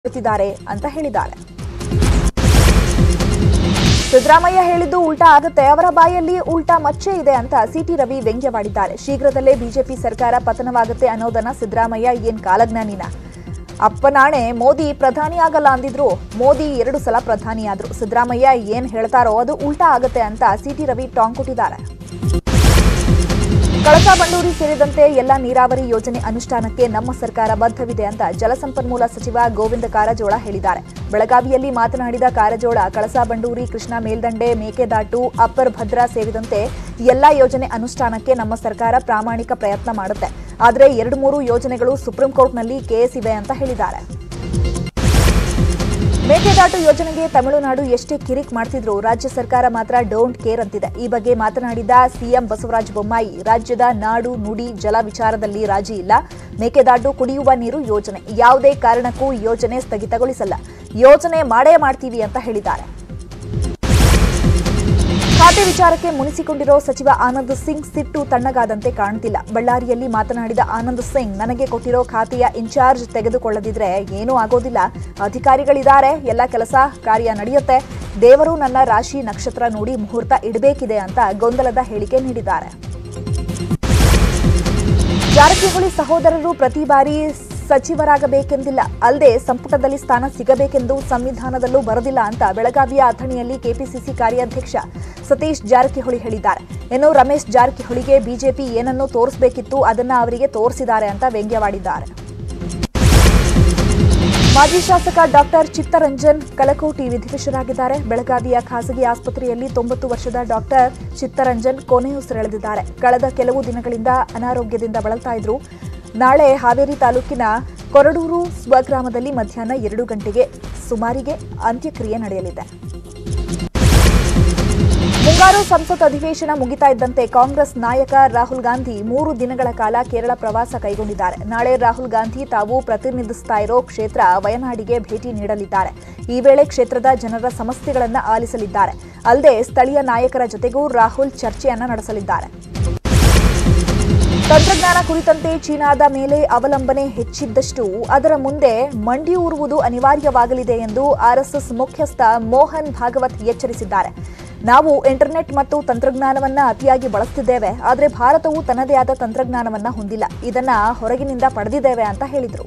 ಮಾಡುತ್ತಿದ್ದಾರೆ ಅಂತ ಹೇಳಿದ್ದಾರೆ ಸಿದ್ದರಾಮಯ್ಯ ಹೇಳಿದ್ದು ಉಲ್ಟಾ ಆಗುತ್ತೆ ಅವರ ಬಾಯಲ್ಲಿ ಉಲ್ಟಾ ಮಚ್ಚೆ ಇದೆ ಅಂತ ಸಿಟಿ ರವಿ ವ್ಯಂಗ್ಯವಾಡಿದ್ದಾರೆ ಶೀಘ್ರದಲ್ಲೇ ಬಿಜೆಪಿ ಸರ್ಕಾರ ಪತನವಾಗುತ್ತೆ ಅನ್ನೋದನ್ನ ಸಿದ್ದರಾಮಯ್ಯ ಏನ್ ಕಾಲಜ್ಞಾನಿನ ಅಪ್ಪನಾಣೆ ಮೋದಿ ಪ್ರಧಾನಿ ಆಗಲ್ಲ ಅಂದಿದ್ರು ಮೋದಿ ಎರಡು ಸಲ ಪ್ರಧಾನಿಯಾದ್ರು ಸಿದ್ದರಾಮಯ್ಯ ಏನ್ ಹೇಳ್ತಾರೋ ಅದು ಉಲ್ಟಾ ಆಗುತ್ತೆ ಅಂತ ಸಿಟಿ ರವಿ ಟಾಂಗ್ ಕೊಟ್ಟಿದ್ದಾರೆ ಕಳಸಾ ಬಂಡೂರಿ ಸೇರಿದಂತೆ ಎಲ್ಲ ನೀರಾವರಿ ಯೋಜನೆ ಅನುಷ್ಠಾನಕ್ಕೆ ನಮ್ಮ ಸರ್ಕಾರ ಬದ್ಧವಿದೆ ಅಂತ ಜಲಸಂಪನ್ಮೂಲ ಸಚಿವ ಗೋವಿಂದ ಕಾರಜೋಳ ಹೇಳಿದ್ದಾರೆ ಬೆಳಗಾವಿಯಲ್ಲಿ ಮಾತನಾಡಿದ ಕಾರಜೋಳ ಕಳಸಾ ಬಂಡೂರಿ ಕೃಷ್ಣಾ ಮೇಲ್ದಂಡೆ ಮೇಕೆದಾಟು ಅಪ್ಪರ್ ಭದ್ರಾ ಸೇರಿದಂತೆ ಎಲ್ಲ ಯೋಜನೆ ಅನುಷ್ಠಾನಕ್ಕೆ ನಮ್ಮ ಸರ್ಕಾರ ಪ್ರಾಮಾಣಿಕ ಪ್ರಯತ್ನ ಮಾಡುತ್ತೆ ಆದರೆ ಎರಡು ಮೂರು ಯೋಜನೆಗಳು ಸುಪ್ರೀಂ ಕೋರ್ಟ್ನಲ್ಲಿ ಕೇಸ್ ಇವೆ ಅಂತ ಹೇಳಿದ್ದಾರೆ ಮೇಕೆದಾಟು ಯೋಜನೆಗೆ ತಮಿಳುನಾಡು ಎಷ್ಟೇ ಕಿರಿಕ್ ಮಾಡ್ತಿದ್ರು ರಾಜ್ಯ ಸರ್ಕಾರ ಮಾತ್ರ ಡೋಂಟ್ ಕೇರ್ ಅಂತಿದೆ ಈ ಬಗ್ಗೆ ಮಾತನಾಡಿದ ಸಿಎಂ ಬಸವರಾಜ ಬೊಮ್ಮಾಯಿ ರಾಜ್ಯದ ನಾಡು ನುಡಿ ಜಲ ವಿಚಾರದಲ್ಲಿ ರಾಜಿ ಇಲ್ಲ ಮೇಕೆದಾಟು ಕುಡಿಯುವ ನೀರು ಯೋಜನೆ ಯಾವುದೇ ಕಾರಣಕ್ಕೂ ಯೋಜನೆ ಸ್ಥಗಿತಗೊಳಿಸಲ್ಲ ಯೋಜನೆ ಮಾಡೇ ಮಾಡ್ತೀವಿ ಅಂತ ಹೇಳಿದ್ದಾರೆ ಖಾತೆ ವಿಚಾರಕ್ಕೆ ಮುನಿಸಿಕೊಂಡಿರೋ ಸಚಿವ ಆನಂದ್ ಸಿಂಗ್ ಸಿಟ್ಟು ತಣ್ಣಗಾದಂತೆ ಕಾಣುತ್ತಿಲ್ಲ ಬಳ್ಳಾರಿಯಲ್ಲಿ ಮಾತನಾಡಿದ ಆನಂದ್ ಸಿಂಗ್ ನನಗೆ ಕೊಟ್ಟಿರೋ ಖಾತೆಯ ಇನ್ಚಾರ್ಜ್ ತೆಗೆದುಕೊಳ್ಳದಿದ್ರೆ ಏನೂ ಆಗೋದಿಲ್ಲ ಅಧಿಕಾರಿಗಳಿದ್ದಾರೆ ಎಲ್ಲ ಕೆಲಸ ಕಾರ್ಯ ನಡೆಯುತ್ತೆ ದೇವರು ನನ್ನ ರಾಶಿ ನಕ್ಷತ್ರ ನೋಡಿ ಮುಹೂರ್ತ ಇಡಬೇಕಿದೆ ಅಂತ ಗೊಂದಲದ ಹೇಳಿಕೆ ನೀಡಿದ್ದಾರೆ ಜಾರಕಿಹೊಳಿ ಸಹೋದರರು ಪ್ರತಿ ಬಾರಿ ಸಚಿವರಾಗಬೇಕೆಂದಿಲ್ಲ ಅಲ್ಲದೆ ಸಂಪುಟದಲ್ಲಿ ಸ್ಥಾನ ಸಿಗಬೇಕೆಂದು ಸಂವಿಧಾನದಲ್ಲೂ ಬರದಿಲ್ಲ ಅಂತ ಬೆಳಗಾವಿಯ ಅಥಣಿಯಲ್ಲಿ ಕೆಪಿಸಿಸಿ ಕಾರ್ಯಾಧ್ಯಕ್ಷ ಸತೀಶ್ ಜಾರಕಿಹೊಳಿ ಹೇಳಿದ್ದಾರೆ ಇನ್ನು ರಮೇಶ್ ಜಾರಕಿಹೊಳಿಗೆ ಬಿಜೆಪಿ ಏನನ್ನು ತೋರಿಸಬೇಕಿತ್ತು ಅದನ್ನ ಅವರಿಗೆ ತೋರಿಸಿದ್ದಾರೆ ಅಂತ ವ್ಯಂಗ್ಯವಾಡಿದ್ದಾರೆ ಮಾಜಿ ಶಾಸಕ ಡಾಕ್ಟರ್ ಚಿತ್ತರಂಜನ್ ಕಲಕೋಟಿ ವಿಧಿವಶರಾಗಿದ್ದಾರೆ ಬೆಳಗಾವಿಯ ಖಾಸಗಿ ಆಸ್ಪತ್ರೆಯಲ್ಲಿ ತೊಂಬತ್ತು ವರ್ಷದ ಡಾಕ್ಟರ್ ಚಿತ್ತರಂಜನ್ ಕೊನೆಯುಸಿರೆಳೆದಿದ್ದಾರೆ ಕಳೆದ ಕೆಲವು ದಿನಗಳಿಂದ ಅನಾರೋಗ್ಯದಿಂದ ಬಳಲ್ತಾ ಇದ್ರು ನಾಳೆ ಹಾವೇರಿ ತಾಲೂಕಿನ ಕೊರಡೂರು ಸ್ವಗ್ರಾಮದಲ್ಲಿ ಮಧ್ಯಾಹ್ನ ಎರಡು ಗಂಟೆಗೆ ಸುಮಾರಿಗೆ ಅಂತ್ಯಕ್ರಿಯೆ ನಡೆಯಲಿದೆ ಮುಂಗಾರು ಸಂಸತ್ ಅಧಿವೇಶನ ಮುಗಿತಾ ಇದ್ದಂತೆ ಕಾಂಗ್ರೆಸ್ ನಾಯಕ ರಾಹುಲ್ ಗಾಂಧಿ ಮೂರು ದಿನಗಳ ಕಾಲ ಕೇರಳ ಪ್ರವಾಸ ಕೈಗೊಂಡಿದ್ದಾರೆ ನಾಳೆ ರಾಹುಲ್ ಗಾಂಧಿ ತಾವು ಪ್ರತಿನಿಧಿಸ್ತಾ ಇರೋ ಕ್ಷೇತ್ರ ವಯನಾಡಿಗೆ ಭೇಟಿ ನೀಡಲಿದ್ದಾರೆ ಈ ವೇಳೆ ಕ್ಷೇತ್ರದ ಜನರ ಸಮಸ್ಯೆಗಳನ್ನು ಆಲಿಸಲಿದ್ದಾರೆ ಅಲ್ಲದೆ ಸ್ಥಳೀಯ ನಾಯಕರ ಜೊತೆಗೂ ರಾಹುಲ್ ಚರ್ಚೆಯನ್ನ ನಡೆಸಲಿದ್ದಾರೆ ತಂತ್ರಜ್ಞಾನ ಕುರಿತಂತೆ ಚೀನಾದ ಮೇಲೆ ಅವಲಂಬನೆ ಹೆಚ್ಚಿದ್ದಷ್ಟು ಅದರ ಮುಂದೆ ಮಂಡಿಯೂರುವುದು ಅನಿವಾರ್ಯವಾಗಲಿದೆ ಎಂದು ಆರ್ಎಸ್ಎಸ್ ಮುಖ್ಯಸ್ಥ ಮೋಹನ್ ಭಾಗವತ್ ಎಚ್ಚರಿಸಿದ್ದಾರೆ ನಾವು ಇಂಟರ್ನೆಟ್ ಮತ್ತು ತಂತ್ರಜ್ಞಾನವನ್ನ ಅತಿಯಾಗಿ ಬಳಸ್ತಿದ್ದೇವೆ ಆದರೆ ಭಾರತವು ತನ್ನದೇ ಆದ ತಂತ್ರಜ್ಞಾನವನ್ನ ಹೊಂದಿಲ್ಲ ಇದನ್ನ ಹೊರಗಿನಿಂದ ಪಡೆದಿದ್ದೇವೆ ಅಂತ ಹೇಳಿದರು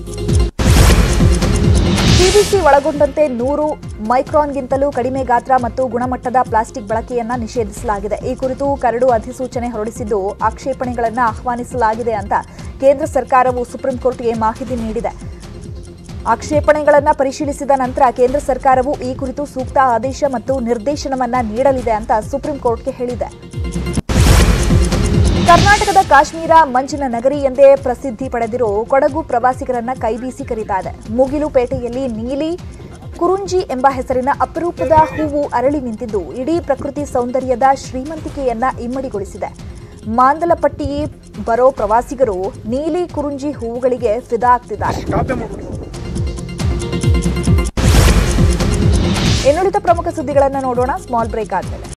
ಪಿವಿಸಿ ಒಳಗೊಂಡಂತೆ ನೂರು ಮೈಕ್ರಾನ್ಗಿಂತಲೂ ಕಡಿಮೆ ಗಾತ್ರ ಮತ್ತು ಗುಣಮಟ್ಟದ ಪ್ಲಾಸ್ಟಿಕ್ ಬಳಕೆಯನ್ನ ನಿಷೇಧಿಸಲಾಗಿದೆ ಈ ಕುರಿತು ಕರಡು ಅಧಿಸೂಚನೆ ಹೊರಡಿಸಿದ್ದು ಆಕ್ಷೇಪಣೆಗಳನ್ನು ಆಹ್ವಾನಿಸಲಾಗಿದೆ ಅಂತ ಕೇಂದ್ರ ಸರ್ಕಾರವು ಸುಪ್ರೀಂ ಕೋರ್ಟ್ಗೆ ಮಾಹಿತಿ ನೀಡಿದೆ ಆಕ್ಷೇಪಣೆಗಳನ್ನು ಪರಿಶೀಲಿಸಿದ ನಂತರ ಕೇಂದ್ರ ಸರ್ಕಾರವು ಈ ಕುರಿತು ಸೂಕ್ತ ಆದೇಶ ಮತ್ತು ನಿರ್ದೇಶನವನ್ನ ನೀಡಲಿದೆ ಅಂತ ಸುಪ್ರೀಂ ಕೋರ್ಟ್ಗೆ ಹೇಳಿದೆ ಕರ್ನಾಟಕದ ಕಾಶ್ಮೀರ ಮಂಜಿನ ನಗರಿ ಎಂದೇ ಪ್ರಸಿದ್ಧಿ ಪಡೆದಿರೋ ಕೊಡಗು ಪ್ರವಾಸಿಗರನ್ನ ಕೈಬೀಸಿ ಕರೀತಾ ಇದೆ ಮುಗಿಲುಪೇಟೆಯಲ್ಲಿ ನೀಲಿ ಕುರುಂಜಿ ಎಂಬ ಹೆಸರಿನ ಅಪರೂಪದ ಹೂವು ಅರಳಿ ನಿಂತಿದ್ದು ಇಡೀ ಪ್ರಕೃತಿ ಸೌಂದರ್ಯದ ಶ್ರೀಮಂತಿಕೆಯನ್ನ ಇಮ್ಮಡಿಗೊಳಿಸಿದೆ ಮಾಂದಲಪಟ್ಟಿ ಬರೋ ಪ್ರವಾಸಿಗರು ನೀಲಿ ಕುರುಂಜಿ ಹೂವುಗಳಿಗೆ ಫಿದಾ ಆಗ್ತಿದ್ದಾರೆ ಇನ್ನುಳಿದ ಪ್ರಮುಖ ಸುದ್ದಿಗಳನ್ನು ನೋಡೋಣ ಸ್ಮಾಲ್ ಬ್ರೇಕ್ ಆದ್ಮೇಲೆ